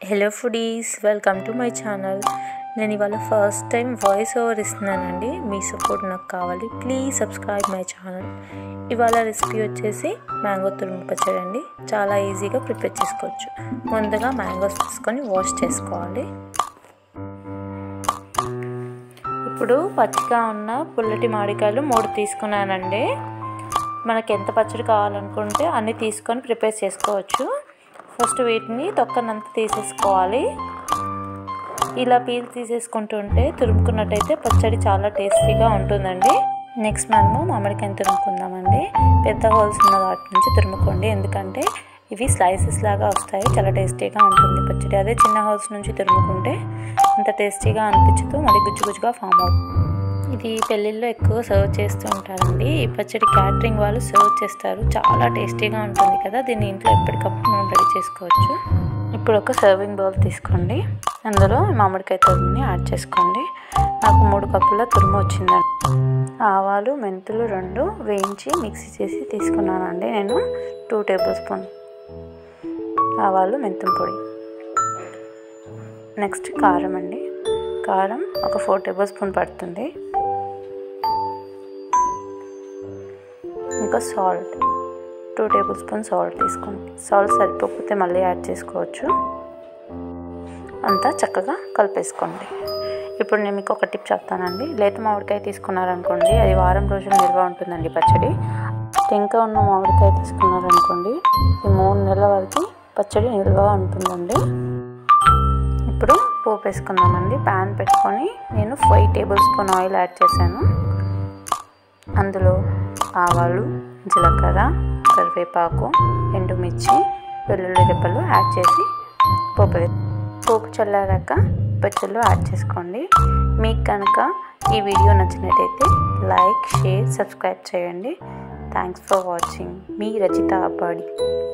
hello foodies welcome to my channel నేను ఇవాళ first time voice over ఇస్తున్నానండి మీ సపోర్ట్ నాకు కావాలి ప్లీజ్ సబ్స్క్రైబ్ మై ఛానల్ ఇవాళ రెసిపీ వచ్చేసి మ్యాంగో తురుము పచ్చడి అండి చాలా ఈజీగా ప్రిపేర్ చేసుకోవచ్చు ముందుగా మ్యాంగోస్ తీసుకొని వాష్ చేసుకోవాలి ఇప్పుడు పచ్చిగా ఉన్న పుల్లటి మామిడికాయలు మూడు తీసుకున్నానండి మనకి ఎంత పచ్చడి కావాలనుకుంటే అన్నీ తీసుకొని ప్రిపేర్ చేసుకోవచ్చు ఫస్ట్ వీటిని తొక్కనంత తీసేసుకోవాలి ఇలా పీల్ తీసేసుకుంటుంటే తురుముకున్నట్టయితే పచ్చడి చాలా టేస్టీగా ఉంటుందండి నెక్స్ట్ మనము మామిడికాయని తురుముకుందామండి పెద్ద హోల్స్ ఉన్న వాటి నుంచి తురుముకోండి ఎందుకంటే ఇవి స్లైసెస్ లాగా వస్తాయి చాలా టేస్టీగా ఉంటుంది పచ్చడి అదే చిన్న హోల్స్ నుంచి తురుముకుంటే అంత టేస్టీగా అనిపించదు మళ్ళీ గుజ్జు గుజ్జుగా ఫామ్ అవుతుంది ఇది పెళ్ళిళ్ళలో ఎక్కువ సర్వ్ చేస్తూ ఉంటారండి ఈ పచ్చడి క్యాటరింగ్ వాళ్ళు సర్వ్ చేస్తారు చాలా టేస్టీగా ఉంటుంది కదా దీన్ని ఇంట్లో ఎప్పటికప్పుడు మనం రెడీ చేసుకోవచ్చు ఇప్పుడు ఒక సర్వింగ్ బౌల్ తీసుకోండి అందులో మామిడికాయ తురుముని యాడ్ చేసుకోండి నాకు మూడు కప్పుల తురుము వచ్చిందండి ఆవాలు మెంతులు రెండు వేయించి మిక్సీ చేసి తీసుకున్నానండి నేను టూ టేబుల్ స్పూన్ ఆవాలు మెంతుల పొడి నెక్స్ట్ కారం అండి కారం ఒక ఫోర్ టేబుల్ స్పూన్ పడుతుంది ఇంకా salt two table spoon salt తీసుకోండి సాల్ట్ సరిపోకపోతే మళ్ళీ యాడ్ చేసుకోవచ్చు అంతా చక్కగా కలిపేసుకోండి ఇప్పుడు నేను మీకు ఒక టిప్ చెప్తానండి లేత మామిడికాయ తీసుకున్నారనుకోండి అది వారం రోజులు నిల్వ ఉంటుందండి పచ్చడి టెంక ఉన్న మామిడికాయ తీసుకున్నారనుకోండి ఈ మూడు నెలల వరకు పచ్చడి నిల్వ ఉంటుందండి ఇప్పుడు పోపు వేసుకుందామండి ప్యాన్ పెట్టుకొని నేను five table spoon oil add చేశాను అందులో ఆవాలు జీలకర్ర కరివేపాకు ఎండుమిర్చి వెల్లుల్లి రెప్పలు యాడ్ చేసి పోపు పోపు చల్లారాక పచ్చళ్ళు యాడ్ చేసుకోండి మీకు కనుక ఈ వీడియో నచ్చినట్టయితే లైక్ షేర్ సబ్స్క్రైబ్ చేయండి థ్యాంక్స్ ఫర్ వాచింగ్ మీ రచిత అబ్బాడి